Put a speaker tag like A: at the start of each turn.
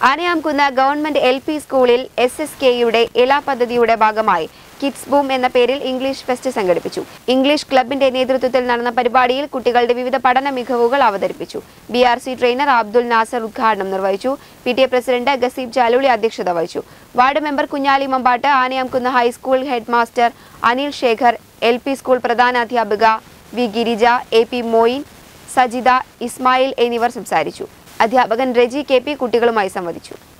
A: Anayamkunnu government L P സ്കൂളിൽ S S കെയുടെ ഇള പദ്ധതിയുടെ ഭാഗമായി കിഡ്സ് ബൂം എന്ന പേരിൽ ഇംഗ്ലീഷ് ഫെസ്റ്റ് സംഘടിപ്പിച്ചു ഇംഗ്ലീഷ് ക്ലബിന്റെ നേതൃത്വത്തിൽ നടന്ന പരിപാടിയിൽ കുട്ടികളുടെ വിവിധ പഠന മികവുകൾ അവതരിപ്പിച്ചു B R C trainer Abdul Nasar ഉദ്ഘാടനം നിർവഹിച്ചു P T A president Gaseeb Jaluli അധ്യക്ഷത വഹിച്ചു ward member Kunjali Mambatt Anayamkunnu high school head master Anil Sekhar L P school പ്രധാനാധ്യാപിക V Girija A P Moin Sajitha Ismail എന്നിവർ സംസാരിച്ചു അധ്യാപകൻ റെജി കെ പി കുട്ടികളുമായി സംവദിച്ചു